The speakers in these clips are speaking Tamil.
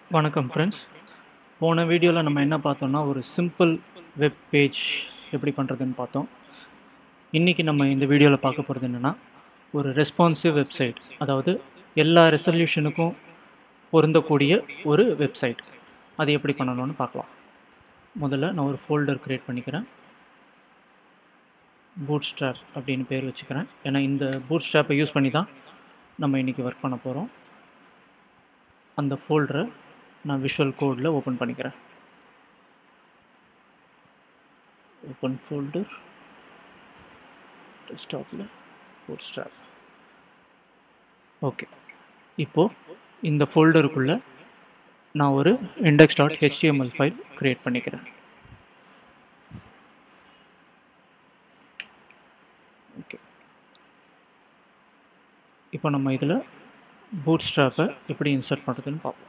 வணக்கம் ஃப்ரெண்ட்ஸ் போன வீடியோவில் நம்ம என்ன பார்த்தோம்னா ஒரு சிம்பிள் வெப் பேஜ் எப்படி பண்ணுறதுன்னு பார்த்தோம் இன்றைக்கி நம்ம இந்த வீடியோவில் பார்க்க போகிறது என்னென்னா ஒரு ரெஸ்பான்சிவ் வெப்சைட் அதாவது எல்லா ரெசல்யூஷனுக்கும் பொருந்தக்கூடிய ஒரு வெப்சைட் அது எப்படி பண்ணணும்னு பார்க்கலாம் முதல்ல நான் ஒரு ஃபோல்டர் க்ரியேட் பண்ணிக்கிறேன் பூட் ஸ்ட்ராப் அப்படின்னு பேர் வச்சுக்கிறேன் ஏன்னா இந்த பூட் ஸ்ட்ராப்பை யூஸ் பண்ணி தான் நம்ம இன்றைக்கி ஒர்க் பண்ண போகிறோம் அந்த ஃபோல்டரை நான் விஷுவல் கோடில் ஓப்பன் பண்ணிக்கிறேன் ஓப்பன் ஃபோல்டர் டெஸ்க்டாப்பில் பூட் ஸ்ட்ராப் ஓகே இப்போது இந்த ஃபோல்டருக்குள்ளே நான் ஒரு index dot HTML file create பண்ணிக்கிறேன் ஓகே இப்போ நம்ம இதில் பூட் ஸ்ட்ராப்பை எப்படி இன்சர்ட் பண்ணுறதுன்னு பார்ப்போம்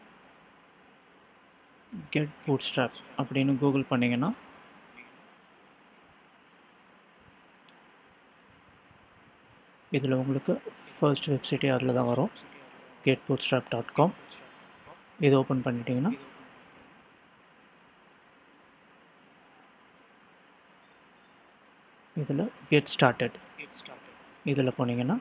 கெட் பூட் ஸ்ட்ராப் அப்படின்னு கூகுள் பண்ணிங்கன்னா இதில் உங்களுக்கு ஃபர்ஸ்ட் வெப்சைட்டே அதில் தான் வரும் get Bootstrap dot com இது ஓப்பன் பண்ணிட்டீங்கன்னா இதில் கெட் ஸ்டார்டட் இதில் போனீங்கன்னா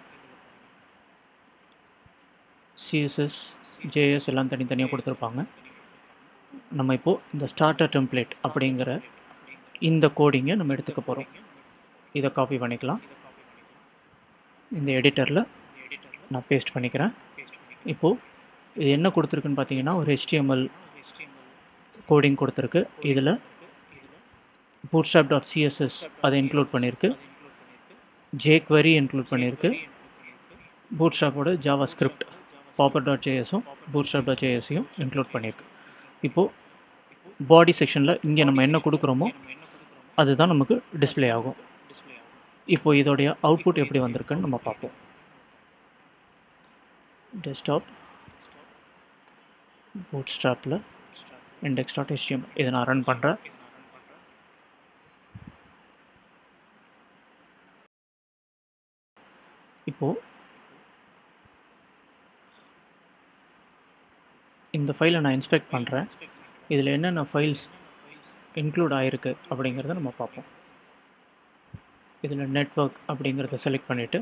சிஎஸ்எஸ் ஜேஎஸ் எல்லாம் தனித்தனியாக கொடுத்துருப்பாங்க நம்ம இப்போது இந்த ஸ்டார்டர் டெம்ப்ளேட் அப்படிங்கிற இந்த கோடிங்கை நம்ம எடுத்துக்க போகிறோம் இதை காப்பி பண்ணிக்கலாம் இந்த எடிட்டரில் நான் பேஸ்ட் பண்ணிக்கிறேன் இப்போது இது என்ன கொடுத்துருக்குன்னு பார்த்தீங்கன்னா ஒரு ஹெச்டிஎம்எல் கோடிங் கொடுத்துருக்கு இதில் பூட்ஸ்டாப் டாட் சிஎஸ்எஸ் அதை இன்க்ளூட் பண்ணியிருக்கு ஜேக்வரி இன்க்ளூட் பண்ணியிருக்கு பூட்ஸ்டாப்போட ஜாவா ஸ்கிரிப்ட் பாப்பர் டாட் ஜேஎஸும் பூட்ஸ்டாப் டாட் ஜேஎஸையும் இன்க்ளூட் பண்ணியிருக்கு இப்போது பாடி செக்ஷனில் இங்கே நம்ம என்ன கொடுக்குறோமோ அதுதான் நமக்கு டிஸ்பிளே ஆகும் இப்போது இதோடைய அவுட்புட் எப்படி வந்திருக்குன்னு நம்ம பார்ப்போம் டெஸ்க்டாப் பூட் ஸ்டாப்பில் இண்டெக்ஸ் டாட் ஹெச்டிஎம் இதை நான் ரன் பண்ணுறேன் இப்போது இந்த ஃபைலை நான் இன்ஸ்பெக்ட் பண்ணுறேன் இதில் என்னென்ன ஃபைல்ஸ் இன்க்ளூட் ஆகிருக்கு அப்படிங்கிறத நம்ம பார்ப்போம் இதில் நெட்ஒர்க் அப்படிங்கிறத செலக்ட் பண்ணிவிட்டு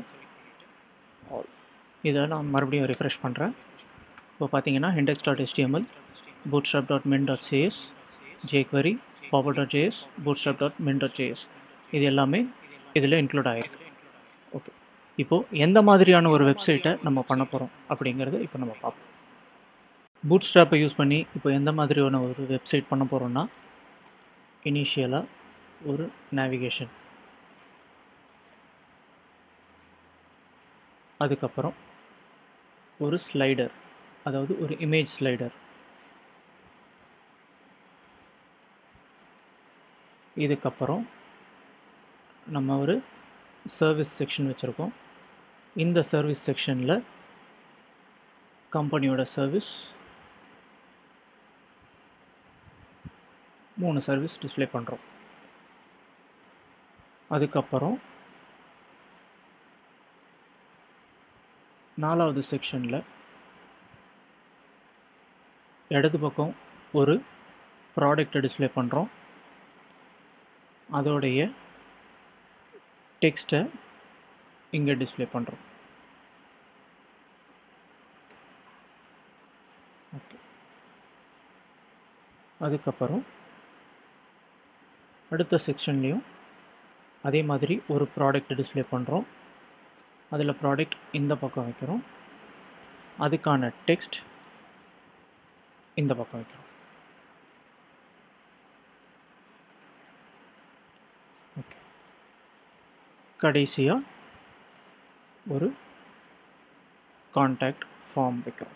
இதை நான் மறுபடியும் ரிஃப்ரெஷ் பண்ணுறேன் இப்போ பார்த்தீங்கன்னா index dot HTML Bootstrap dot min dot CSS jQuery Popper dot JS Bootstrap dot min dot JS இது எல்லாமே இதில் இன்க்ளூட் ஆகிருக்கு ஓகே இப்போது எந்த மாதிரியான ஒரு வெப்சைட்டை நம்ம பண்ண போகிறோம் அப்படிங்கிறத இப்போ நம்ம பார்ப்போம் பூட் ஸ்ட்ராப்பை யூஸ் பண்ணி இப்போ எந்த மாதிரியான ஒரு வெப்சைட் பண்ண போகிறோன்னா இனிஷியலாக ஒரு நேவிகேஷன் அதுக்கப்புறம் ஒரு ஸ்லைடர் அதாவது ஒரு இமேஜ் ஸ்லைடர் இதுக்கப்புறம் நம்ம ஒரு சர்வீஸ் செக்ஷன் வச்சுருக்கோம் இந்த சர்வீஸ் செக்ஷனில் கம்பெனியோட சர்வீஸ் மூணு சர்வீஸ் டிஸ்பிளே பண்ணுறோம் அதுக்கப்புறம் நாலாவது செக்ஷனில் இடது பக்கம் ஒரு ப்ராடக்டை டிஸ்பிளே பண்ணுறோம் அதோடைய டெக்ஸ்ட்டை இங்கே டிஸ்பிளே பண்ணுறோம் ஓகே அதுக்கப்புறம் அடுத்த செக்ஷன்லேயும் அதே மாதிரி ஒரு ப்ராடக்ட் டிஸ்பிளே பண்ணுறோம் அதில் ப்ராடக்ட் இந்த பக்கம் வைக்கிறோம் அதுக்கான டெக்ஸ்ட் இந்த பக்கம் வைக்கிறோம் ஓகே கடைசியாக ஒரு கான்டாக்ட் ஃபார்ம் வைக்கிறோம்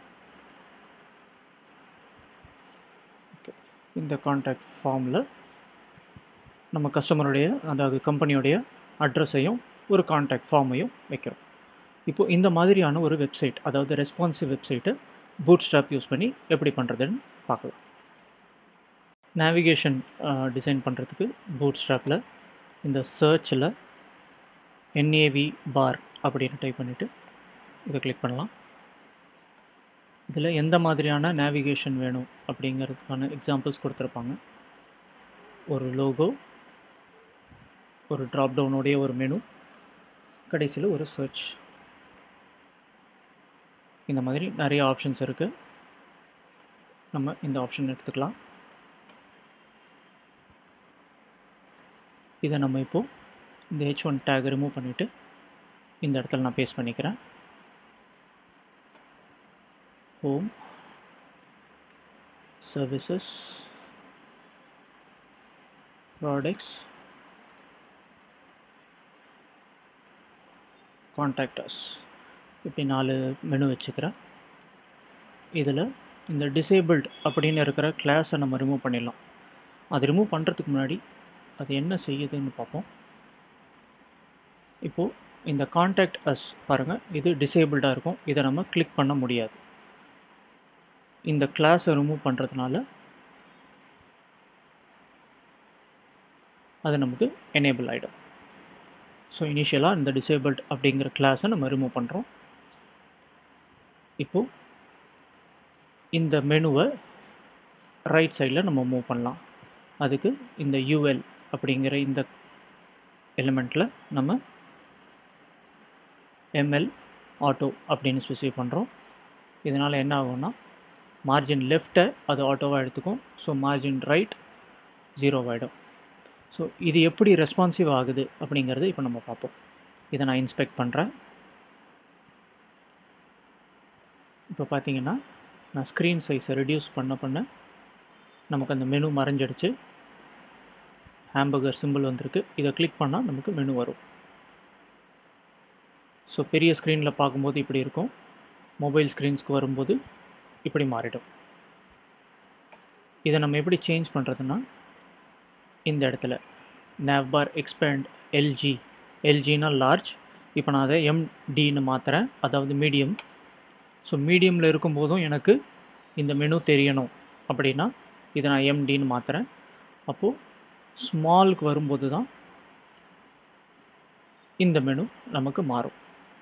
ஓகே இந்த கான்டாக்ட் ஃபார்மில் நம்ம கஸ்டமருடைய அதாவது கம்பெனியுடைய அட்ரஸையும் ஒரு கான்டாக்ட் ஃபார்மையும் வைக்கிறோம் இப்போது இந்த மாதிரியான ஒரு வெப்சைட் அதாவது ரெஸ்பான்சிவ் வெப்சைட்டை பூட் ஸ்டாப் யூஸ் பண்ணி எப்படி பண்ணுறதுன்னு பார்க்கலாம் நேவிகேஷன் டிசைன் பண்ணுறதுக்கு பூட் ஸ்டாப்பில் இந்த சர்ச்சில் என்ஏவி பார் அப்படின்னு டைப் பண்ணிவிட்டு இதை கிளிக் பண்ணலாம் இதில் எந்த மாதிரியான நேவிகேஷன் வேணும் அப்படிங்கிறதுக்கான எக்ஸாம்பிள்ஸ் கொடுத்துருப்பாங்க ஒரு லோகோ ஒரு ட்ராப் டவுனுடைய ஒரு மெனு கடைசியில் ஒரு சர்ச் இந்த மாதிரி நிறைய ஆப்ஷன்ஸ் இருக்குது நம்ம இந்த ஆப்ஷன் எடுத்துக்கலாம் இதை நம்ம இப்போது இந்த ஹெச் ஒன் டேக் ரிமூவ் பண்ணிவிட்டு இந்த இடத்துல நான் பேஸ்ட் பண்ணிக்கிறேன் ஹோம் சர்வீசஸ் ப்ராடக்ட்ஸ் கான்டாக்டர்ஸ் இப்படி நாலு மெனு வச்சுக்கிறேன் இதில் இந்த டிசேபிள்ட் அப்படின்னு இருக்கிற கிளாஸை நம்ம ரிமூவ் பண்ணிடலாம் அது ரிமூவ் பண்ணுறதுக்கு முன்னாடி அது என்ன செய்யுதுன்னு பார்ப்போம் இப்போது இந்த கான்டாக்ட் அஸ் பாருங்கள் இது டிசேபிள்டாக இருக்கும் இதை நம்ம கிளிக் பண்ண முடியாது இந்த கிளாஸை ரிமூவ் பண்ணுறதுனால அது நமக்கு எனேபிள் ஆகிடும் ஸோ இனிஷியலாக இந்த டிசேபிள்ட் அப்படிங்கிற கிளாஸை நம்ம ரிமூவ் பண்ணுறோம் இப்போது இந்த மெனுவை ரைட் சைடில் நம்ம மூவ் பண்ணலாம் அதுக்கு இந்த யூஎல் அப்படிங்கிற இந்த எலிமெண்ட்டில் நம்ம எம்எல் ஆட்டோ அப்படின்னு ஸ்பெசிஃபை பண்ணுறோம் இதனால் என்ன ஆகும்னா மார்ஜின் லெஃப்ட்டை அது ஆட்டோவாக எடுத்துக்கும் ஸோ மார்ஜின் ரைட் ஜீரோவாகிடும் ஸோ இது எப்படி ரெஸ்பான்சிவ் ஆகுது அப்படிங்கிறது இப்போ நம்ம பார்ப்போம் இதை நான் இன்ஸ்பெக்ட் பண்ணுறேன் இப்போ பார்த்தீங்கன்னா நான் ஸ்க்ரீன் சைஸை ரெடியூஸ் பண்ண பண்ண நமக்கு அந்த மெனு மறைஞ்சிடுச்சு ஹேம்பர்கர் சிம்பிள் வந்திருக்கு இதை கிளிக் பண்ணால் நமக்கு மெனு வரும் ஸோ பெரிய ஸ்க்ரீனில் பார்க்கும்போது இப்படி இருக்கும் மொபைல் ஸ்க்ரீன்ஸ்க்கு வரும்போது இப்படி மாறிடும் இதை நம்ம எப்படி சேஞ்ச் பண்ணுறதுன்னா இந்த இடத்துல நேவ்பார் எக்ஸ்பேண்ட் எல்ஜி எல்ஜினா லார்ஜ் இப்போ நான் அதை எம்டின்னு மாற்றுறேன் அதாவது மீடியம் ஸோ மீடியமில் இருக்கும்போதும் எனக்கு இந்த மெனு தெரியணும் அப்படின்னா இதை நான் எம்டின்னு மாற்றுறேன் அப்போது ஸ்மாலுக்கு வரும்போது தான் இந்த மெனு நமக்கு மாறும்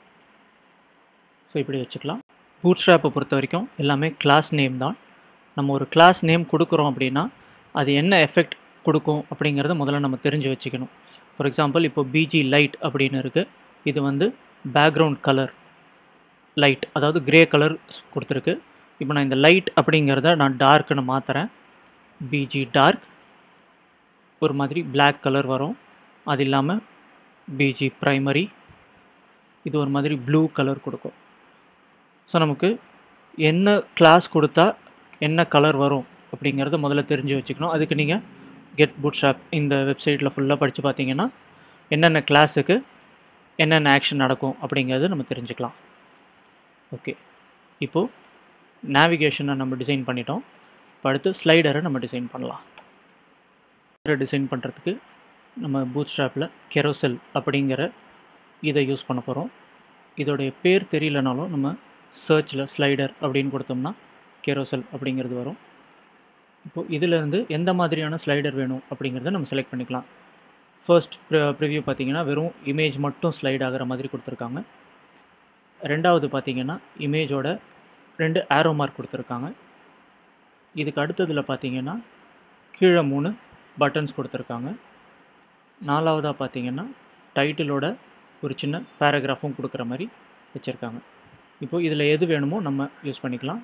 ஸோ இப்படி வச்சுக்கலாம் பூட் ஸ்ட்ராப்பை பொறுத்த வரைக்கும் எல்லாமே கிளாஸ் நேம் தான் நம்ம ஒரு கிளாஸ் நேம் கொடுக்குறோம் அப்படின்னா அது என்ன எஃபெக்ட் கொடுக்கும் அப்படிங்கிறத முதல்ல நம்ம தெரிஞ்சு வச்சுக்கணும் ஃபார் எக்ஸாம்பிள் இப்போ பிஜி லைட் அப்படின்னு இருக்குது இது வந்து பேக்ரவுண்ட் கலர் லைட் அதாவது கிரே கலர் கொடுத்துருக்கு இப்போ நான் இந்த லைட் அப்படிங்கிறத நான் டார்க்குன்னு மாற்றுறேன் பிஜி டார்க் ஒரு மாதிரி பிளாக் கலர் வரும் அது இல்லாமல் பிஜி ப்ரைமரி இது ஒரு மாதிரி ப்ளூ கலர் கொடுக்கும் ஸோ நமக்கு என்ன கிளாஸ் கொடுத்தா என்ன கலர் வரும் அப்படிங்கிறத முதல்ல தெரிஞ்சு வச்சுக்கணும் அதுக்கு நீங்கள் கெட் புட் ஷாப் இந்த வெப்சைட்டில் ஃபுல்லாக படித்து பார்த்தீங்கன்னா என்னென்ன கிளாஸுக்கு என்னென்ன ஆக்ஷன் நடக்கும் அப்படிங்கிறது நம்ம தெரிஞ்சுக்கலாம் ஓகே இப்போது நேவிகேஷனை நம்ம டிசைன் பண்ணிட்டோம் இப்போ அடுத்து ஸ்லைடரை நம்ம டிசைன் பண்ணலாம் டிசைன் பண்ணுறதுக்கு நம்ம பூத் ஸ்ட்ராப்பில் கெரோசெல் அப்படிங்கிற இதை யூஸ் பண்ண போகிறோம் இதோடைய பேர் தெரியலனாலும் நம்ம சர்ச்சில் ஸ்லைடர் அப்படின்னு கொடுத்தோம்னா கெரோசெல் அப்படிங்கிறது வரும் இப்போது இதிலேருந்து எந்த மாதிரியான ஸ்லைடர் வேணும் அப்படிங்கிறத நம்ம செலக்ட் பண்ணிக்கலாம் ஃபர்ஸ்ட் ப்ரிவ்யூ பார்த்தீங்கன்னா வெறும் இமேஜ் மட்டும் ஸ்லைட் ஆகிற மாதிரி கொடுத்துருக்காங்க ரெண்டாவது பார்த்தீங்கன்னா இமேஜோட ரெண்டு ஆரோ மார்க் கொடுத்துருக்காங்க இதுக்கு அடுத்ததில் பார்த்தீங்கன்னா கீழே மூணு பட்டன்ஸ் கொடுத்துருக்காங்க நாலாவதாக பார்த்தீங்கன்னா டைட்டிலோட ஒரு சின்ன பேராகிராஃபும் கொடுக்குற மாதிரி வச்சுருக்காங்க இப்போது இதில் எது வேணுமோ நம்ம யூஸ் பண்ணிக்கலாம்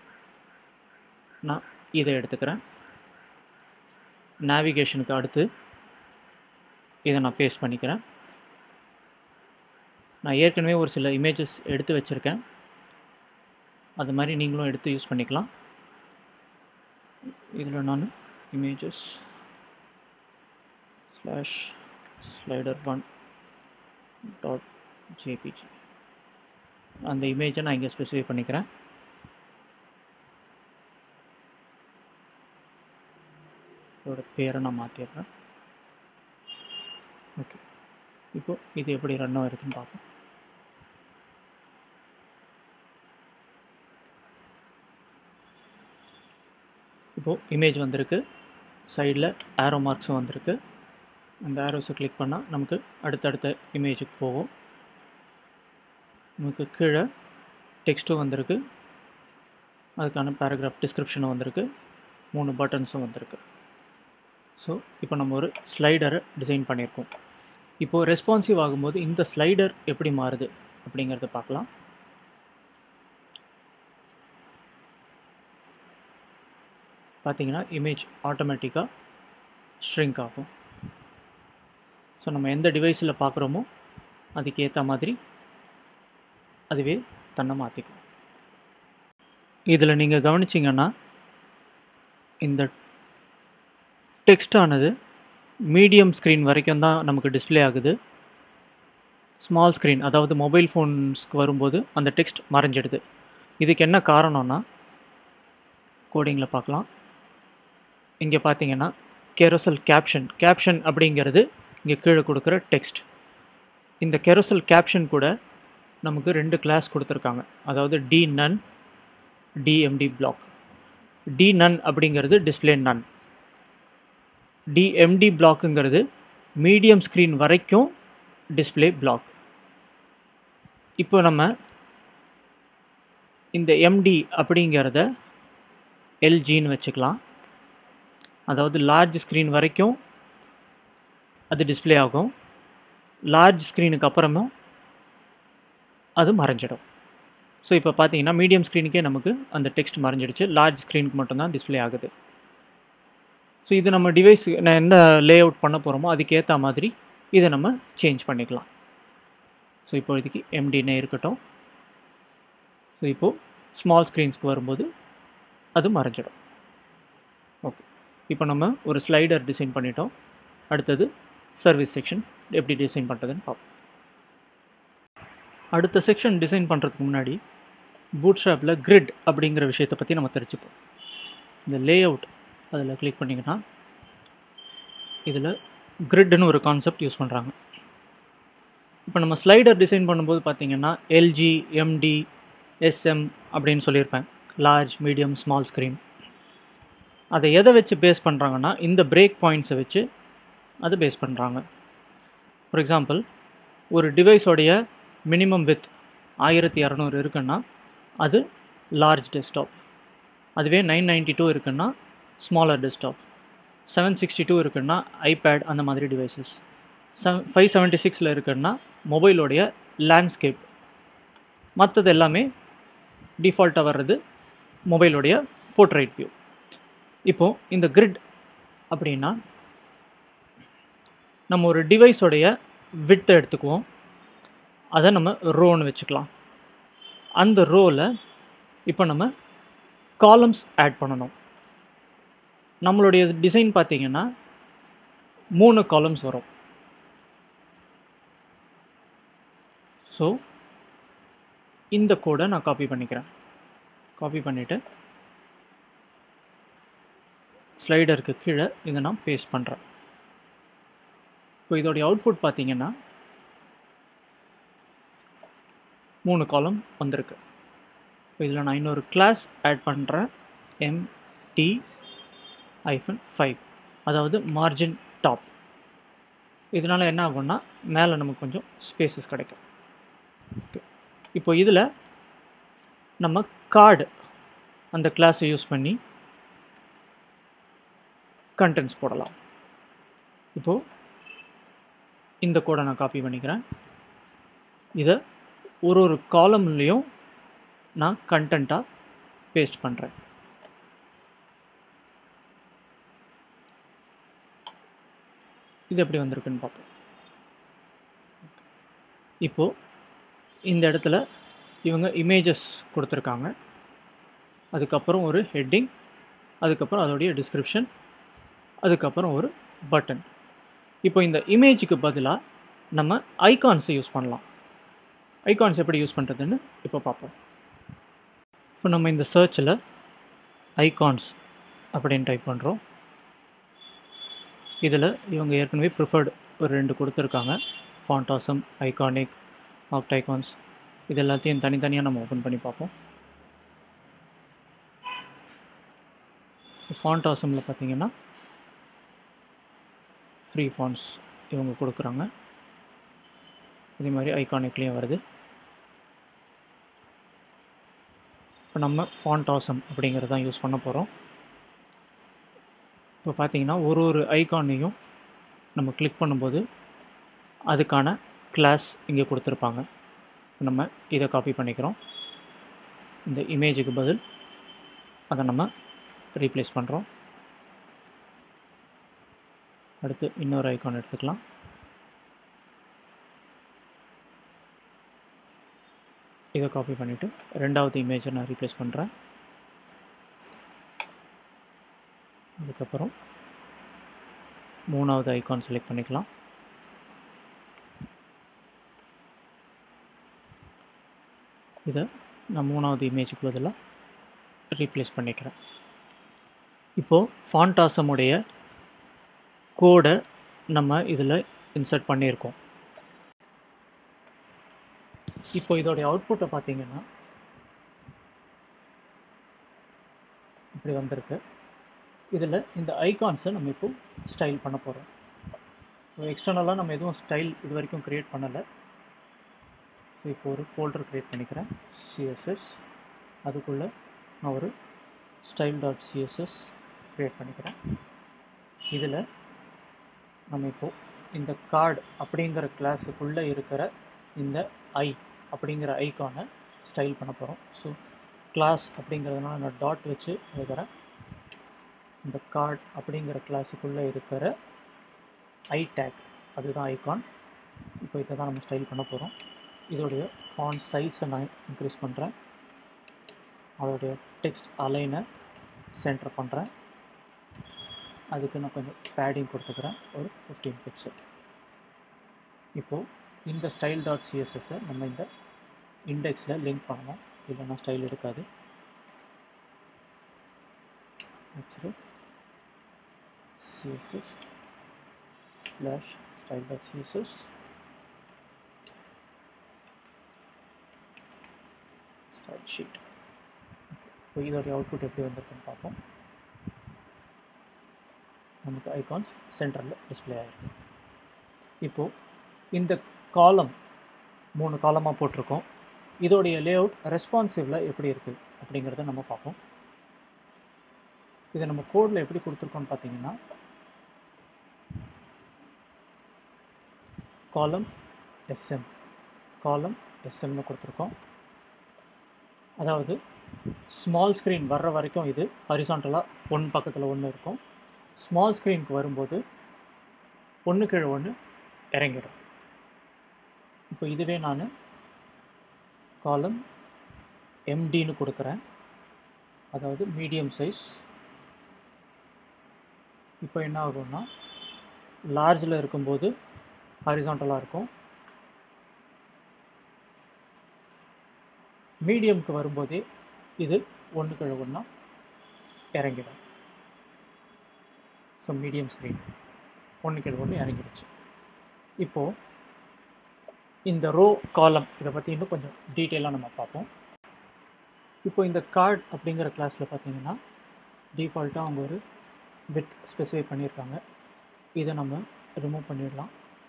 நான் இதை எடுத்துக்கிறேன் நேவிகேஷனுக்கு அடுத்து இதை நான் பேஸ்ட் பண்ணிக்கிறேன் நான் ஏற்கனவே ஒரு சில இமேஜஸ் எடுத்து வச்சுருக்கேன் அது மாதிரி நீங்களும் எடுத்து யூஸ் பண்ணிக்கலாம் இதில் நான் images slash slider one dot JPG அந்த இமேஜை நான் இங்கே ஸ்பெசிஃபை பண்ணிக்கிறேன் இதோட பேரை நான் மாற்றிடுறேன் ஓகே இப்போ இது எப்படி ரன் ஆகிருக்குன்னு பார்ப்போம் இப்போது இமேஜ் வந்திருக்கு சைடில் ஆரோ மார்க்ஸும் வந்திருக்கு அந்த ஆரோஸை கிளிக் பண்ணால் நமக்கு அடுத்தடுத்த இமேஜுக்கு போகும் நமக்கு கீழே டெக்ஸ்ட்டும் வந்திருக்கு அதுக்கான பேராகிராஃப் டிஸ்கிரிப்ஷனும் வந்திருக்கு மூணு பட்டன்ஸும் வந்திருக்கு ஸோ இப்போ நம்ம ஒரு ஸ்லைடரை டிசைன் பண்ணியிருக்கோம் இப்போது ரெஸ்பான்சிவ் ஆகும்போது இந்த ஸ்லைடர் எப்படி மாறுது அப்படிங்கிறத பார்க்கலாம் பார்த்தீங்கன்னா இமேஜ் ஆட்டோமேட்டிக்காக ஷ்ரிங்க் ஆகும் ஸோ நம்ம எந்த டிவைஸில் பார்க்குறோமோ அதுக்கு ஏற்ற மாதிரி அதுவே தன்னை மாற்றிக்கும் இதில் நீங்கள் கவனிச்சிங்கன்னா இந்த டெக்ஸ்ட் ஆனது மீடியம் ஸ்க்ரீன் வரைக்கும் தான் நமக்கு டிஸ்ப்ளே ஆகுது ஸ்மால் ஸ்க்ரீன் அதாவது மொபைல் ஃபோன்ஸ்க்கு வரும்போது அந்த டெக்ஸ்ட் மறைஞ்சிடுது இதுக்கு என்ன காரணம்னா கோடிங்கில் பார்க்கலாம் இங்கே பார்த்தீங்கன்னா கெரோசல் கேப்ஷன் கேப்ஷன் அப்படிங்கிறது இங்கே கீழே கொடுக்குற டெக்ஸ்ட் இந்த கெரோசல் கேப்ஷன் கூட நமக்கு ரெண்டு கிளாஸ் கொடுத்துருக்காங்க அதாவது D none DMD block D none அப்படிங்கிறது டிஸ்பிளே நன் டிஎம்டி பிளாக்குங்கிறது மீடியம் ஸ்க்ரீன் வரைக்கும் டிஸ்பிளே பிளாக் இப்போ நம்ம இந்த எம்டி அப்படிங்கிறத எல்ஜின்னு வச்சுக்கலாம் அதாவது லார்ஜ் ஸ்க்ரீன் வரைக்கும் அது டிஸ்பிளே ஆகும் லார்ஜ் ஸ்க்ரீனுக்கு அப்புறமும் அது மறைஞ்சிடும் ஸோ இப்போ பார்த்தீங்கன்னா மீடியம் ஸ்க்ரீனுக்கே நமக்கு அந்த டெக்ஸ்ட் மறைஞ்சிடுச்சு லார்ஜ் ஸ்க்ரீனுக்கு மட்டும்தான் டிஸ்பிளே ஆகுது ஸோ இது நம்ம டிவைஸ் நான் என்ன லே அவுட் பண்ண போகிறோமோ அதுக்கேற்ற மாதிரி இதை நம்ம சேஞ்ச் பண்ணிக்கலாம் ஸோ இப்போதைக்கு எம்டினே இருக்கட்டும் ஸோ இப்போது ஸ்மால் ஸ்க்ரீன்ஸ்க்கு வரும்போது அது மறைஞ்சிடும் ஓகே இப்போ நம்ம ஒரு ஸ்லைடர் டிசைன் பண்ணிட்டோம் அடுத்தது சர்வீஸ் செக்ஷன் எப்படி டிசைன் பண்ணுறதுன்னு பார்ப்போம் அடுத்த செக்ஷன் டிசைன் பண்ணுறதுக்கு முன்னாடி பூட்ஸ்ட்ராப்பில் கிரிட் அப்படிங்கிற விஷயத்தை பற்றி நம்ம தெரிஞ்சுப்போம் இந்த லே அவுட் அதில் கிளிக் பண்ணிங்கன்னா இதில் கிரிட்னு ஒரு கான்செப்ட் யூஸ் பண்ணுறாங்க இப்போ நம்ம ஸ்லைடர் டிசைன் பண்ணும்போது பார்த்தீங்கன்னா எல்ஜி எம்டி எஸ்எம் அப்படின்னு சொல்லியிருப்பேன் லார்ஜ் மீடியம் ஸ்மால் ஸ்க்ரீன் அதை எதை வச்சு பேஸ் பண்ணுறாங்கன்னா இந்த பிரேக் பாயிண்ட்ஸை வச்சு அதை பேஸ் பண்ணுறாங்க ஃபார் எக்ஸாம்பிள் ஒரு டிவைஸோடைய மினிமம் வித் ஆயிரத்தி இரநூறு இருக்குன்னா அது லார்ஜ் டெஸ்க்டாப் அதுவே நைன் நைன்ட்டி டூ இருக்குன்னா smaller desktop seven sixty two இருக்குன்னா ஐபேட் அந்த மாதிரி டிவைசஸ் செவன் ஃபைவ் செவன்ட்டி சிக்ஸில் இருக்குன்னா மொபைலோடைய லேண்ட்ஸ்கேப் மற்றது எல்லாமே டிஃபால்ட்டாக வர்றது மொபைலோடைய போர்ட்ரைட் வியூ இப்போது இந்த கிரிட் அப்படின்னா நம்ம ஒரு டிவைஸோடைய வித்தை எடுத்துக்குவோம் அதை நம்ம ரோன்னு வச்சுக்கலாம் அந்த ரோவில் இப்போ நம்ம காலம்ஸ் ஆட் பண்ணணும் நம்மளுடைய டிசைன் பார்த்தீங்கன்னா மூணு காலம்ஸ் வரும் ஸோ இந்த கோடை நான் காப்பி பண்ணிக்கிறேன் காப்பி பண்ணிவிட்டு ஸ்லைடருக்கு கீழே இதை நான் பேஸ்ட் பண்ணுறேன் இப்போ இதோடைய அவுட்புட் பார்த்தீங்கன்னா மூணு காலம் வந்திருக்கு இப்போ இதில் நான் இன்னொரு கிளாஸ் ஆட் பண்ணுறேன் எம்டி ஐஃபன் ஃபைவ் அதாவது மார்ஜின் டாப் இதனால் என்ன ஆகும்னா மேலே நமக்கு கொஞ்சம் ஸ்பேசஸ் கிடைக்கும் ஓகே இப்போ இதில் நம்ம கார்டு அந்த கிளாஸை யூஸ் பண்ணி கண்டென்ட்ஸ் போடலாம் இப்போது இந்த கோடை நான் காப்பி பண்ணிக்கிறேன் இதை ஒரு ஒரு காலம்லேயும் நான் கண்டென்ட்டாக பேஸ்ட் பண்ணுறேன் இது எப்படி வந்திருக்குன்னு பார்ப்போம் இப்போது இந்த இடத்துல இவங்க இமேஜஸ் கொடுத்துருக்காங்க அதுக்கப்புறம் ஒரு ஹெட்டிங் அதுக்கப்புறம் அதோடைய டிஸ்கிரிப்ஷன் அதுக்கப்புறம் ஒரு பட்டன் இப்போ இந்த இமேஜுக்கு பதிலாக நம்ம ஐகான்ஸை யூஸ் பண்ணலாம் ஐகான்ஸ் எப்படி யூஸ் பண்ணுறதுன்னு இப்போ பார்ப்போம் இப்போ நம்ம இந்த சர்ச்சில் ஐகான்ஸ் அப்படின்னு டைப் பண்ணுறோம் இதில் இவங்க ஏற்கனவே ப்ரிஃபர்டு ஒரு ரெண்டு கொடுத்துருக்காங்க ஃபாண்டாசம் ஐகானிக் ஆப்ட் ஐகான்ஸ் இது எல்லாத்தையும் தனித்தனியாக நம்ம ஓப்பன் பண்ணி பார்ப்போம் ஃபாண்டாசமில் பார்த்தீங்கன்னா ஃப்ரீ ஃபாண்ட்ஸ் இவங்க கொடுக்குறாங்க இதே மாதிரி ஐகானிக்லேயும் வருது இப்போ நம்ம ஃபாண்ட் ஆசம் அப்படிங்கிறது தான் யூஸ் பண்ண போகிறோம் இப்போ பார்த்தீங்கன்னா ஒரு ஒரு ஐகானையும் நம்ம கிளிக் பண்ணும்போது அதுக்கான கிளாஸ் இங்கே கொடுத்துருப்பாங்க நம்ம இதை காப்பி பண்ணிக்கிறோம் இந்த இமேஜுக்கு பதில் அதை நம்ம ரீப்ளேஸ் பண்ணுறோம் அடுத்து இன்னொரு ஐகான் எடுத்துக்கலாம் இதை காப்பி பண்ணிவிட்டு ரெண்டாவது இமேஜை நான் ரீப்ளேஸ் பண்ணுறேன் அதுக்கப்புறம் மூணாவது ஐகான் செலக்ட் பண்ணிக்கலாம் இதை நான் மூணாவது இமேஜுக்கு பதிலாக ரீப்ளேஸ் பண்ணிக்கிறேன் இப்போது ஃபாண்டாசமுடைய கோடை நம்ம இதில் இன்சர்ட் பண்ணியிருக்கோம் இப்போ இதோடைய அவுட்புட்டை பார்த்தீங்கன்னா இப்படி வந்திருக்கு இதில் இந்த ஐகான்ஸை நம்ம இப்போ ஸ்டைல் பண்ண போகிறோம் எக்ஸ்டர்னலாக நம்ம எதுவும் ஸ்டைல் இது வரைக்கும் க்ரியேட் பண்ணலை இப்போ ஒரு ஃபோல்டர் க்ரியேட் பண்ணிக்கிறேன் சிஎஸ்எஸ் அதுக்குள்ளே நான் ஒரு ஸ்டைல் டாட் சிஎஸ்எஸ் க்ரியேட் பண்ணிக்கிறேன் இதில் நம்ம இப்போது இந்த கார்டு அப்படிங்கிற கிளாஸுக்குள்ளே இருக்கிற இந்த ஐ அப்படிங்கிற ஐக்கானை ஸ்டைல் பண்ண போகிறோம் ஸோ கிளாஸ் அப்படிங்கிறதுனால நான் டாட் வச்சு எழுதுகிறேன் இந்த கார்டு அப்படிங்கிற கிளாஸுக்குள்ளே இருக்கிற ஐ டேக் அதுதான் ஐகான் இப்போ இதை தான் நம்ம ஸ்டைல் பண்ண போகிறோம் இதோடைய ஃபாண்ட் சைஸை நான் இன்க்ரீஸ் பண்ணுறேன் அதோடைய டெக்ஸ்ட் அலைனை சென்டர் பண்ணுறேன் அதுக்கு நான் கொஞ்சம் பேடிங் கொடுத்துக்கிறேன் ஒரு ஃபிஃப்டீன் பிக்சல் இப்போது இந்த ஸ்டைல் டாட் சிஎஸ்எஸ்ஸை நம்ம இந்த இண்டெக்ஸில் லிங்க் பண்ணணும் இல்லைன்னா ஸ்டைல் எடுக்காது வச்சுட்டு CSS slash style dot CSS style sheet இப்போ இதோடைய அவுட்புட் எப்படி வந்திருக்குன்னு பார்ப்போம் நமக்கு ஐகான்ஸ் சென்டரில் டிஸ்பிளே ஆகிருக்கு இப்போது இந்த காலம் மூணு காலமாக போட்டிருக்கோம் இதோடைய லேஅவுட் ரெஸ்பான்சிவில் எப்படி இருக்குது அப்படிங்கிறத நம்ம பார்ப்போம் இதை நம்ம கோடில் எப்படி கொடுத்துருக்கோம்னு பார்த்தீங்கன்னா காலம் எஸ்எம் காலம் எஸ்எம்னு கொடுத்துருக்கோம் அதாவது ஸ்மால் ஸ்க்ரீன் வர்ற வரைக்கும் இது ஹரிசாண்டலாக ஒன்று பக்கத்தில் ஒன்று இருக்கும் ஸ்மால் ஸ்க்ரீனுக்கு வரும்போது ஒன்று கீழே ஒன்று இறங்கிடும் இப்போ இதுவே நான் காலம் எம்டின்னு கொடுக்குறேன் அதாவது மீடியம் சைஸ் இப்போ என்ன ஆகும்னா லார்ஜில் இருக்கும்போது ஹரிசாண்டலாக இருக்கும் மீடியம்க்கு வரும்போதே இது ஒன்று கீழே ஒன்றா இறங்கிடும் ஸோ மீடியம் ஸ்க்ரீன் ஒன்று கீழே ஒன்று இறங்கிடுச்சு இப்போது இந்த ரோ காலம் இதை பற்றி இன்னும் கொஞ்சம் டீட்டெயிலாக நம்ம பார்ப்போம் இப்போ இந்த கார்டு அப்படிங்கிற கிளாஸில் பார்த்தீங்கன்னா டிஃபால்ட்டாக அவங்க ஒரு வித் ஸ்பெசிஃபை பண்ணியிருக்காங்க இதை நம்ம ரிமூவ் பண்ணிடலாம்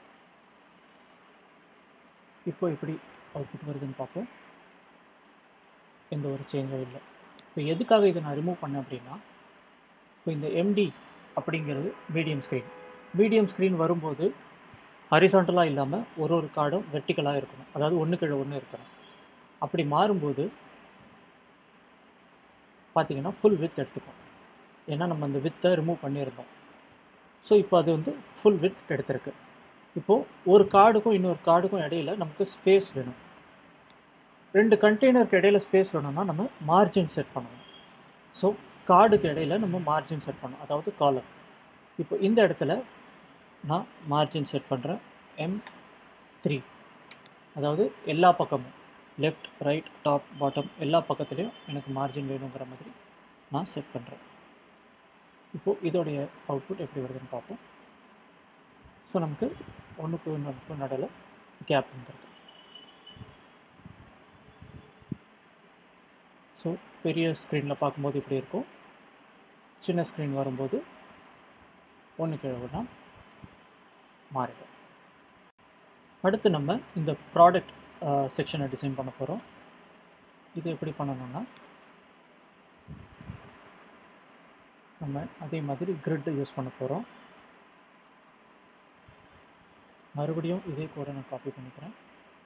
இப்போ எப்படி அவுட்புட் வருதுன்னு பார்ப்போம் எந்த ஒரு சேஞ்சும் இல்லை இப்போ எதுக்காக இதை நான் ரிமூவ் பண்ணேன் அப்படின்னா இப்போ இந்த எம்டி அப்படிங்கிறது மீடியம் ஸ்க்ரீன் மீடியம் ஸ்க்ரீன் வரும்போது ஹரிசாண்டலாக இல்லாமல் ஒரு ஒரு கார்டும் வெர்டிக்கலாக இருக்கணும் அதாவது ஒன்று கீழே ஒன்று இருக்கணும் அப்படி மாறும்போது பார்த்தீங்கன்னா ஃபுல் வித் எடுத்துக்கும் ஏன்னா நம்ம அந்த வித்தை ரிமூவ் பண்ணியிருந்தோம் ஸோ இப்போ அது வந்து ஃபுல் வித் எடுத்திருக்கு இப்போது ஒரு கார்டுக்கும் இன்னொரு கார்டுக்கும் இடையில நமக்கு ஸ்பேஸ் வேணும் ரெண்டு கண்டெய்னருக்கு இடையில ஸ்பேஸ் வேணும்னா நம்ம மார்ஜின் செட் பண்ணணும் ஸோ கார்டுக்கு இடையில நம்ம மார்ஜின் செட் பண்ணணும் அதாவது காலம் இப்போ இந்த இடத்துல நான் மார்ஜின் செட் பண்ணுறேன் எம் த்ரீ அதாவது எல்லா பக்கமும் லெஃப்ட் ரைட் டாப் பாட்டம் எல்லா பக்கத்துலேயும் எனக்கு மார்ஜின் வேணுங்கிற மாதிரி நான் செட் பண்ணுறேன் இப்போது இதோடைய அவுட்புட் எப்படி வருதுன்னு பார்ப்போம் ஸோ நமக்கு ஒன்றுக்கு ஒன்றுக்கு நடுவில் கேப் வந்துருக்கு ஸோ பெரிய ஸ்க்ரீனில் பார்க்கும்போது இப்படி இருக்கும் சின்ன ஸ்க்ரீன் வரும்போது ஒன்று கீழே மாறிடும் அடுத்து நம்ம இந்த ப்ராடக்ட் செக்ஷனை டிசைன் பண்ண போகிறோம் இது எப்படி பண்ணணும்னா நம்ம அதே மாதிரி கிரிட் யூஸ் பண்ண போகிறோம் மறுபடியும் இதே கூட நான் காப்பி பண்ணிக்கிறேன்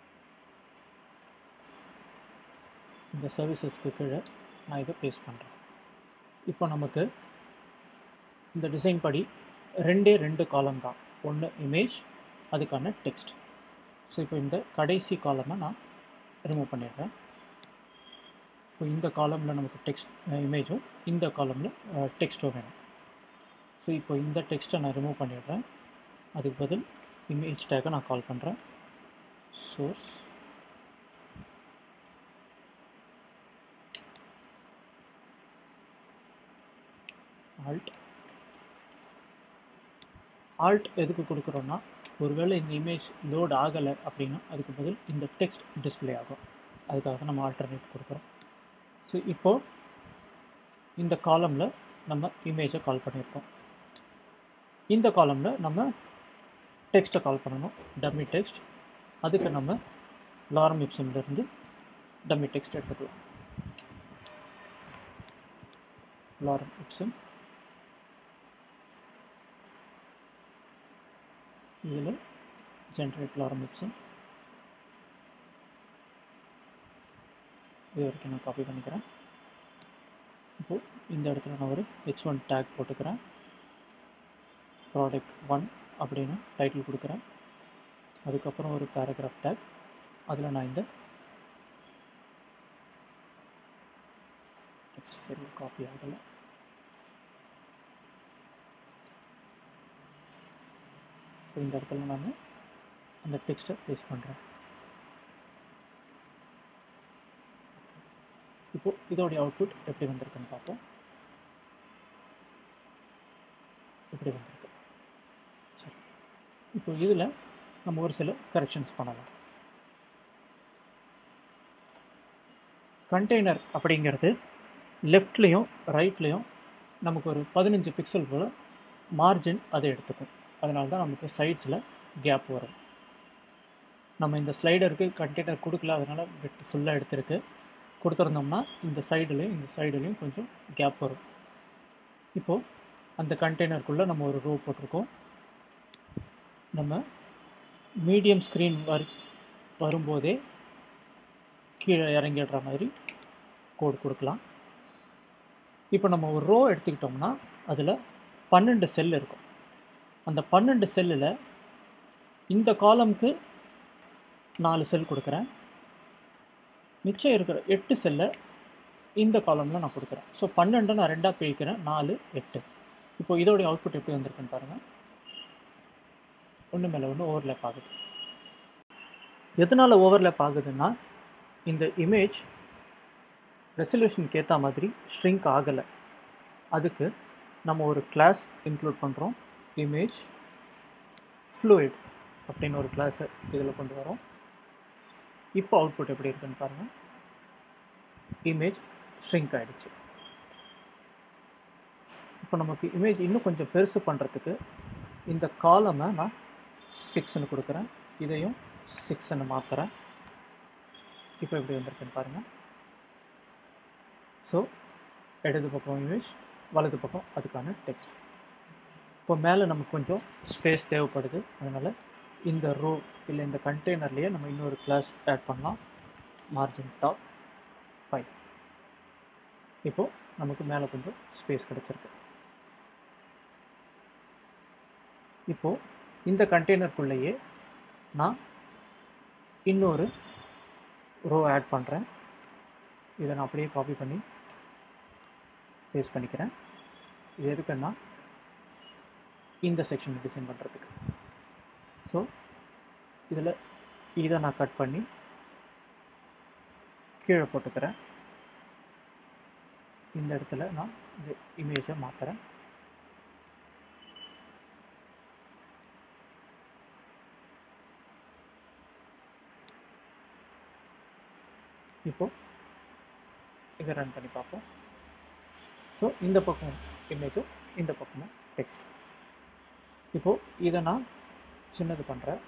இந்த சர்வீசஸ்க்கு கீழே நான் இதை பேஸ்ட் பண்ணுறேன் இப்போ நமக்கு இந்த டிசைன் படி ரெண்டே ரெண்டு காலம் தான் ஒன்று இமேஜ் அதுக்கான டெக்ஸ்ட் ஸோ இப்போ இந்த கடைசி காலமை நான் ரிமூவ் பண்ணிடுறேன் இப்போ இந்த காலமில் நமக்கு டெக்ஸ்ட் இமேஜும் இந்த காலமில் டெக்ஸ்ட்டும் வேணும் ஸோ இப்போ இந்த டெக்ஸ்ட்டை நான் ரிமூவ் பண்ணிடுறேன் அதுக்கு பதில் இமேஜ் டேக்கை நான் கால் பண்ணுறேன் சோர்ஸ் ஆல்ட் ஆல்ட் எதுக்கு கொடுக்குறோன்னா ஒருவேளை இந்த இமேஜ் லோட் ஆகலை அப்படின்னா அதுக்கு பதில் இந்த டெக்ஸ்ட் டிஸ்பிளே ஆகும் அதுக்காக தான் நம்ம ஆல்டர்னேட் கொடுக்குறோம் ஸோ இப்போது இந்த காலமில் நம்ம இமேஜை கால் பண்ணியிருக்கோம் இந்த காலமில் நம்ம டெக்ஸ்ட்டை கால் பண்ணணும் டம்மி டெக்ஸ்ட் அதுக்கு நம்ம லாரம் இப்சம்லேருந்து டம்மி டெக்ஸ்ட் எடுத்துக்கலாம் லாரம் இப்சம் இதில் ஜென்ரேட் லாரம் இப்சம் இது வரைக்கும் நான் காப்பி பண்ணிக்கிறேன் இப்போது இந்த இடத்துல நான் ஒரு ஹெச் ஒன் டேக் போட்டுக்கிறேன் ப்ராடக்ட் ஒன் அப்படின்னு டைட்டில் கொடுக்குறேன் அதுக்கப்புறம் ஒரு பேராகிராஃப் டேக் அதில் நான் இந்த டெக்ஸ்ட் சரி காப்பி ஆகலை இப்போ இந்த இடத்துல நான் அந்த டெக்ஸ்ட்டை பேஸ்ட் பண்ணுறேன் இப்போ இதோடைய அவுட்புட் எப்படி வந்திருக்குன்னு பார்ப்போம் எப்படி வந்திருக்கு சரி இப்போ இதில் நம்ம ஒரு சில கரெக்ஷன்ஸ் பண்ணலாம் கண்டெய்னர் அப்படிங்கிறது லெஃப்ட்லேயும் ரைட்லேயும் நமக்கு ஒரு பதினஞ்சு பிக்சல் போல் மார்ஜின் அதை எடுத்துக்கும் அதனால தான் நமக்கு சைட்ஸில் கேப் வரும் நம்ம இந்த ஸ்லைடருக்கு கண்டெய்னர் கொடுக்கல அதனால் விட்டு ஃபுல்லாக எடுத்திருக்கு கொடுத்துருந்தோம்னா இந்த சைடுலேயும் இந்த சைடுலேயும் கொஞ்சம் கேப் வரும் இப்போது அந்த கண்டெய்னருக்குள்ளே நம்ம ஒரு ரோ போட்டிருக்கோம் நம்ம மீடியம் ஸ்க்ரீன் வரு வரும்போதே கீழே இறங்கிடுற மாதிரி கோடு கொடுக்கலாம் இப்போ நம்ம ஒரு ரோ எடுத்துக்கிட்டோம்னா அதில் பன்னெண்டு செல் இருக்கும் அந்த பன்னெண்டு செல்லில் இந்த காலம்க்கு நாலு செல் கொடுக்குறேன் மிச்சம் இருக்கிற எட்டு செல்லை இந்த காலமில் நான் கொடுக்குறேன் ஸோ பன்னெண்டை நான் ரெண்டாக பிரிக்கிறேன் நாலு எட்டு இப்போ இதோடைய அவுட்புட் எப்படி வந்திருக்குன்னு பாருங்கள் ஒன்று மேலே ஒன்று ஓவர்லேப் ஆகுது எதனால் ஓவர்லேப் ஆகுதுன்னா இந்த இமேஜ் ரெசல்யூஷனுக்கு ஏற்ற மாதிரி ஷ்ரிங்க் ஆகலை அதுக்கு நம்ம ஒரு கிளாஸ் இன்க்ளூட் பண்ணுறோம் இமேஜ் ஃப்ளூயிட் அப்படின்னு ஒரு கிளாஸை இதில் கொண்டு வரோம் இப்போ அவுட்புட் எப்படி இருக்குன்னு பாருங்கள் இமேஜ் ஷ்ரிங்க் ஆகிடுச்சு இப்போ நமக்கு இமேஜ் இன்னும் கொஞ்சம் பெருசு பண்ணுறதுக்கு இந்த காலமை நான் சிக்ஸ்னு கொடுக்குறேன் இதையும் சிக்ஸ்னு மாற்றுறேன் இப்போ எப்படி வந்திருக்குன்னு பாருங்கள் ஸோ இடது பக்கம் இமேஜ் வலது பக்கம் அதுக்கான டெக்ஸ்ட் இப்போ மேலே நமக்கு கொஞ்சம் ஸ்பேஸ் தேவைப்படுது அதனால் இந்த ரோ இல்லை இந்த கண்டெய்னர்லேயே நம்ம இன்னொரு கிளாஸ் ஆட் பண்ணலாம் மார்ஜின் டாப் ஃபைவ் இப்போது நமக்கு மேலே கொஞ்சம் ஸ்பேஸ் கிடச்சிருக்கு இப்போது இந்த கண்டெய்னருக்குள்ளேயே நான் இன்னொரு ரோ ஆட் பண்ணுறேன் இதை நான் அப்படியே காப்பி பண்ணி பேஸ்ட் பண்ணிக்கிறேன் இது எதுக்குன்னா இந்த செக்ஷன் டிசைன் பண்ணுறதுக்கு ஸோ இதில் இதை நான் கட் பண்ணி கீழே போட்டுக்கிறேன் இந்த இடத்துல நான் இந்த இமேஜை மாற்றுறேன் இப்போது இதை ரன் பண்ணி பார்ப்போம் ஸோ இந்த பக்கம் இமேஜும் இந்த பக்கமும் டெக்ஸ்ட் இப்போது இதை நான் சின்னது பண்ணுறேன்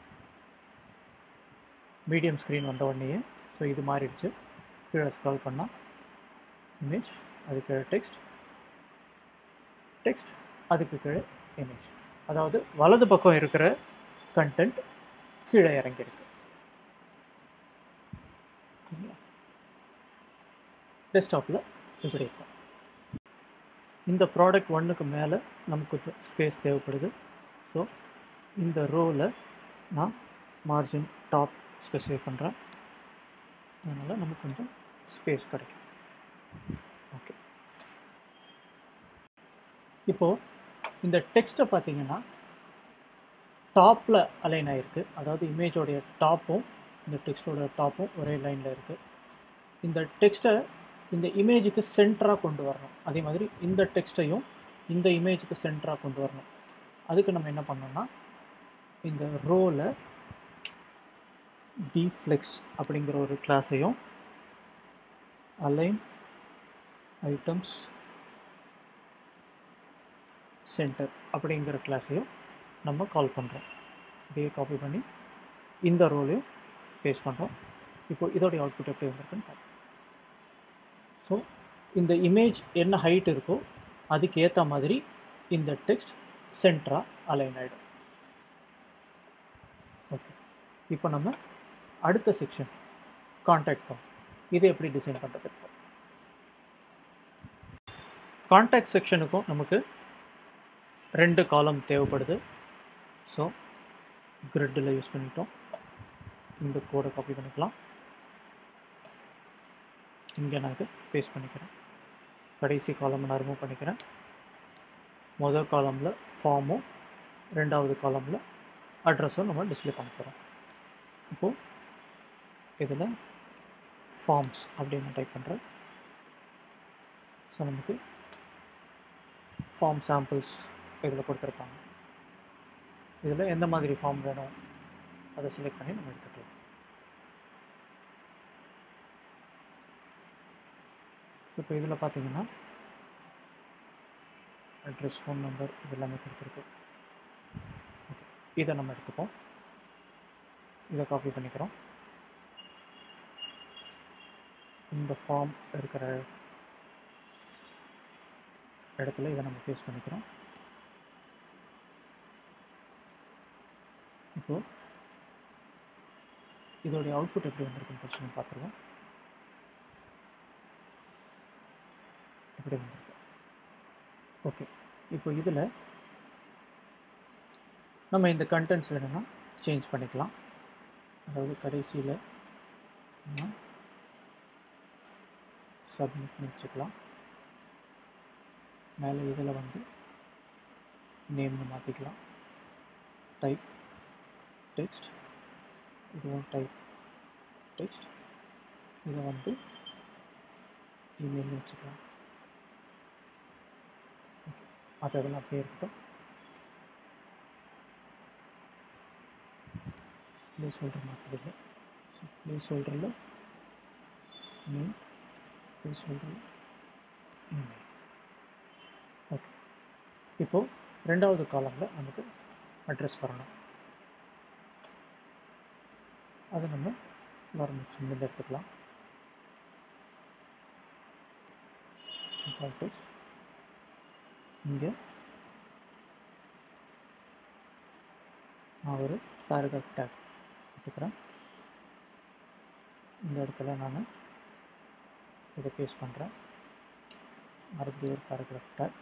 மீடியம் ஸ்க்ரீன் வந்த உடனேயே ஸோ இது மாறிடுச்சு கீழே ஸ்க்ரால் பண்ணால் இமேஜ் அதுக்கு டெக்ஸ்ட் டெக்ஸ்ட் அதுக்கு கீழே இமேஜ் அதாவது வலது பக்கம் இருக்கிற கண்டென்ட் கீழே இறங்கியிருக்கு டெஸ்க்டாப்பில் இப்படி இருக்கும் இந்த ப்ராடக்ட் ஒன்றுக்கு மேலே நமக்கு கொஞ்சம் ஸ்பேஸ் தேவைப்படுது ஸோ இந்த ரோவில் நான் மார்ஜின் டாப் ஸ்பெசிஃபை பண்ணுறேன் அதனால் நமக்கு கொஞ்சம் ஸ்பேஸ் கிடைக்கும் ஓகே இப்போது இந்த டெக்ஸ்ட்டை பார்த்தீங்கன்னா டாப்பில் அலைன் ஆகிருக்கு அதாவது இமேஜோடைய டாப்பும் இந்த டெக்ஸ்ட்டோட டாப்பும் ஒரே லைனில் இருக்குது இந்த டெக்ஸ்ட்டை இந்த இமேஜுக்கு சென்டராக கொண்டு வரணும் அதே மாதிரி இந்த டெக்ஸ்ட்டையும் இந்த இமேஜுக்கு சென்டராக கொண்டு வரணும் அதுக்கு நம்ம என்ன பண்ணோம்னா இந்த ரோவில் டிஃப்ளெக்ஸ் அப்படிங்கிற ஒரு கிளாஸையும் அலைன் ஐட்டம்ஸ் சென்டர் அப்படிங்கிற கிளாஸையும் நம்ம கால் பண்ணுறோம் இதையே காப்பி பண்ணி இந்த ரோலையும் பேஸ்ட் பண்ணுறோம் இப்போ இதோடைய அவுட்புட் எப்படி வந்திருக்குன்னு பார்ப்போம் ஸோ இந்த இமேஜ் என்ன ஹைட் இருக்கோ அதுக்கு ஏற்ற மாதிரி இந்த டெக்ஸ்ட் சென்டராக அலைன் ஆகிடும் ஓகே இப்போ நம்ம அடுத்த செக்ஷன் கான்டாக்ட் ஃபார்ம் இதை எப்படி டிசைன் பண்ணுறது கான்டாக்ட் செக்ஷனுக்கும் நமக்கு ரெண்டு காலம் தேவைப்படுது ஸோ கிரிட்டில் யூஸ் பண்ணிட்டோம் இந்த கோடை காப்பி பண்ணிக்கலாம் இங்கே நான் இது பேஸ்ட் பண்ணிக்கிறேன் கடைசி காலம் நான் ரிமூவ் பண்ணிக்கிறேன் முதல் காலமில் ஃபார்மும் ரெண்டாவது காலமில் அட்ரஸும் நம்ம டிஸ்பிளே பண்ண போகிறோம் இப்போது இதில் ஃபார்ம்ஸ் அப்படின்னு டைப் பண்ணுறேன் ஸோ நமக்கு ஃபார்ம் சாம்பிள்ஸ் இதில் கொடுத்துருப்பாங்க இதில் எந்த மாதிரி ஃபார்ம் வேணும் அதை செலக்ட் பண்ணி நம்ம எடுத்துக்கலாம் இப்போ இதில் பார்த்தீங்கன்னா அட்ரஸ் ஃபோன் நம்பர் இது எல்லாமே கொடுத்துருக்கு ஓகே இதை நம்ம எடுத்துப்போம் இதை காப்பி பண்ணிக்கிறோம் இந்த ஃபார்ம் இருக்கிற இடத்துல இதை நம்ம பேஸ்ட் பண்ணிக்கிறோம் இப்போது இதோடைய அவுட்புட் எப்படி வந்திருக்குன்னு ஃபஸ்ட் நம்ம பார்த்துருவோம் எப்படி வந்திருக்கு ஓகே இப்போ இதில் நம்ம இந்த கண்டென்ட்ஸ் வேணும்னா சேஞ்ச் பண்ணிக்கலாம் அதாவது கடைசியில் நம்ம சப்மிட் வச்சுக்கலாம் மேலே இதில் வந்து நேம்னு மாற்றிக்கலாம் டைப் டெக்ஸ்ட் இதுவும் டைப் டெக்ஸ்ட் இதை வந்து இமெயில் வச்சுக்கலாம் அது அதெல்லாம் அப்படியே இருக்கட்டும் ப்ளேஸ் ஹோல்டர் மாற்றுறது ஸோ ப்ளேஸ் ஹோல்டரில் நேம் ப்ளேஸ் ஹோல்டரில் இமெயில் ஓகே இப்போது ரெண்டாவது காலமில் நமக்கு அட்ரஸ் வரணும் அதை நம்ம வரணும் இங்கேருந்து எடுத்துக்கலாம் இங்கே நான் ஒரு பேராகிராஃப் டேக் எடுத்துக்கிறேன் இந்த இடத்துல நான் இதை பேஸ்ட் பண்ணுறேன் மறுபடியும் ஒரு பேராகிராஃப் டேக்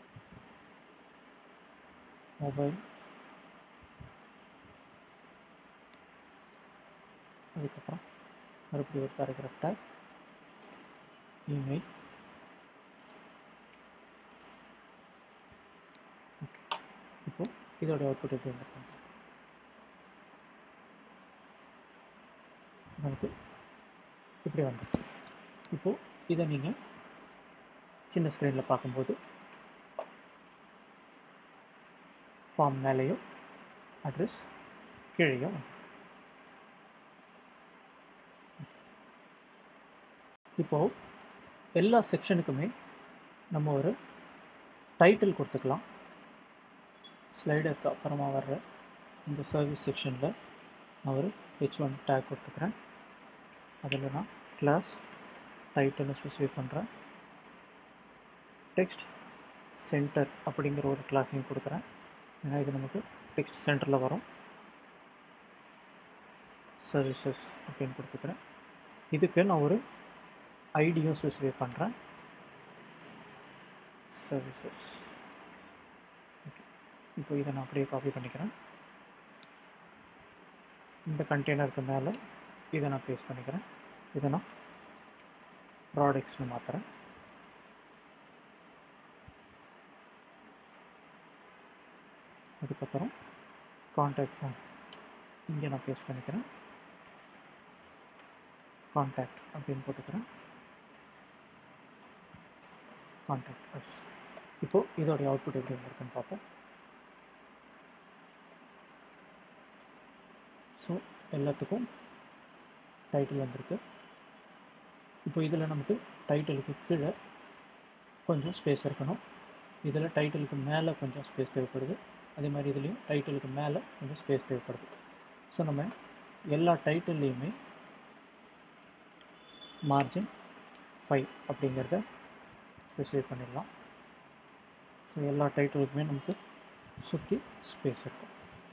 மொபைல் அதுக்கப்புறம் மறுபடியும் ஒரு பேராகிராஃப் டேக் இமெயில் ஓகே இப்போ இதோட அவுட்புட் எப்படி வந்திருக்கும் நமக்கு இப்படி வந்துருக்கு இப்போது இதை நீங்கள் சின்ன ஸ்க்ரீனில் பார்க்கும்போது ஃபார்ம் மேலேயும் அட்ரஸ் கீழேயும் வந்துருக்கு இப்போது எல்லா செக்ஷனுக்குமே நம்ம ஒரு டைட்டில் கொடுத்துக்கலாம் ஸ்லைடருக்கு அப்புறமா வர்ற இந்த சர்வீஸ் செக்ஷனில் நான் ஒரு ஹெச் ஒன் டேக் கொடுத்துக்கிறேன் அதில் நான் கிளாஸ் டைட்டில் ஸ்பெசிஃபை பண்ணுறேன் டெக்ஸ்ட் சென்டர் அப்படிங்கிற ஒரு கிளாஸையும் கொடுக்குறேன் ஏன்னா இது நமக்கு டெக்ஸ்ட் சென்டரில் வரும் சர்வீசஸ் அப்படின்னு கொடுத்துக்கிறேன் இதுக்கு நான் ஒரு ஐடியும் ஸ்பெசிஃபை பண்ணுறேன் சர்வீசஸ் ஓகே இப்போ இதை நான் அப்படியே காப்பி பண்ணிக்கிறேன் இந்த கண்டெய்னருக்கு மேலே இதை நான் பேஸ்ட் பண்ணிக்கிறேன் இதை நான் ப்ராடக்ட்ஸ்னு மாற்றுறேன் அதுக்கப்புறம் காண்டாக்ட் ஃபார்ம் இங்கே நான் பேஸ்ட் பண்ணிக்கிறேன் காண்டாக்ட் அப்படின்னு போட்டுக்கிறேன் காண்டாக்ட் அஸ் இப்போது இதோடைய அவுட்புட் எப்படி வந்திருக்குன்னு பார்ப்போம் ஸோ எல்லாத்துக்கும் டைட்டில் வந்திருக்கு இப்போ இதில் நமக்கு டைட்டிலுக்கு கீழே கொஞ்சம் ஸ்பேஸ் இருக்கணும் இதில் டைட்டிலுக்கு மேலே கொஞ்சம் ஸ்பேஸ் தேவைப்படுது அதே மாதிரி இதுலேயும் டைட்டிலுக்கு மேலே கொஞ்சம் ஸ்பேஸ் தேவைப்படுது ஸோ நம்ம எல்லா டைட்டில்லையுமே மார்ஜின் ஃபைவ் அப்படிங்கிறத ஸ்பெசிஃபை பண்ணிடலாம் ஸோ எல்லா டைட்டிலுக்குமே நமக்கு சுற்றி ஸ்பேஸ் இருக்கும்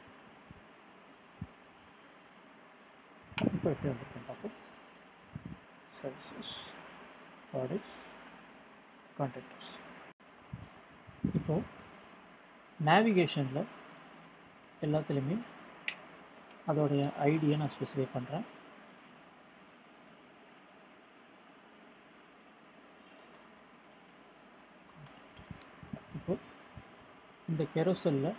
இப்போ எப்படி வந்திருக்குன்னு பார்ப்போம் சர்வீசஸ் ப்ராடக்ட்ஸ் கான்டாக்டர்ஸ் இப்போது நேவிகேஷனில் எல்லாத்துலேயுமே அதோடைய ஐடியை நான் ஸ்பெசிஃபை பண்ணுறேன் இப்போ இந்த கெரோசலில்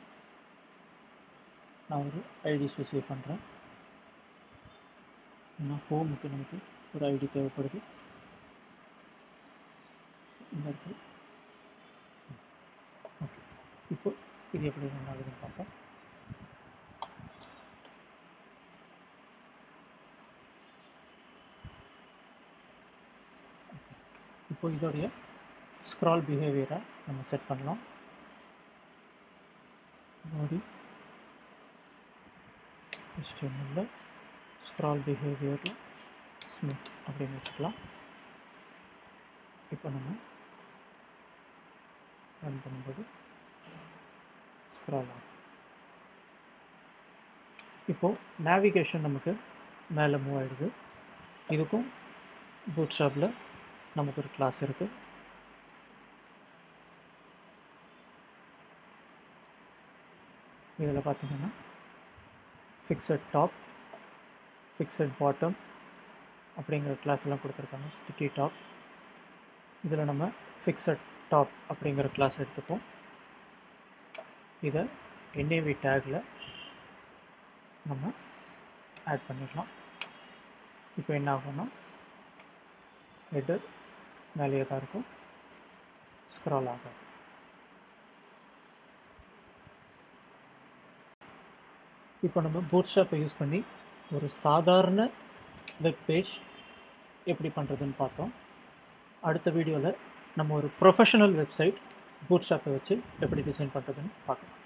நான் ஒரு ஐடி ஸ்பெசிஃபை பண்ணுறேன் ஏன்னா ஹோமுக்கு நமக்கு ஒரு ஐடி தேவைப்படுது இந்த இடத்துல ஓகே இப்போ இது எப்படி ரன் ஆகுதுன்னு பார்ப்போம் இப்போ இதோடைய ஸ்க்ரால் பிஹேவியரை நம்ம செட் பண்ணலாம் பாடி HTML ஸ்க்ரால் பிஹேவியரில் ஸ்மித் அப்படின்னு வச்சுக்கலாம் இப்போ நம்ம ரன் பண்ணும்போது ஸ்க்ரால் ஆகும் இப்போது நேவிகேஷன் நமக்கு மேலே மூவ் ஆகிடுது இதுக்கும் பூட் ஷாப்பில் நமக்கு ஒரு கிளாஸ் இருக்குது இதில் பார்த்தீங்கன்னா ஃபிக்ஸட் டாப் ஃபிக்ஸட் பாட்டம் அப்படிங்கிற கிளாஸ் எல்லாம் கொடுத்துருக்காங்க ஸ்டிக்கி டாப் இதில் நம்ம ஃபிக்ஸட் டாப் அப்படிங்கிற கிளாஸ் எடுத்துப்போம் இதை என்ஏவி டேக்கில் நம்ம ஆட் பண்ணிடலாம் இப்போ என்ன ஆகும்னா ஹெட்டர் மேலேயே தான் இருக்கும் ஸ்க்ரால் ஆகும் இப்போ நம்ம பூட்ஸ்டாப்பை யூஸ் பண்ணி ஒரு சாதாரண வெப் பேஜ் எப்படி பண்ணுறதுன்னு பார்த்தோம் அடுத்த வீடியோவில் நம்ம ஒரு ப்ரொஃபஷனல் வெப்சைட் பூட்ஸ்டாப்பை வச்சு எப்படி டிசைன் பண்ணுறதுன்னு பார்க்கலாம்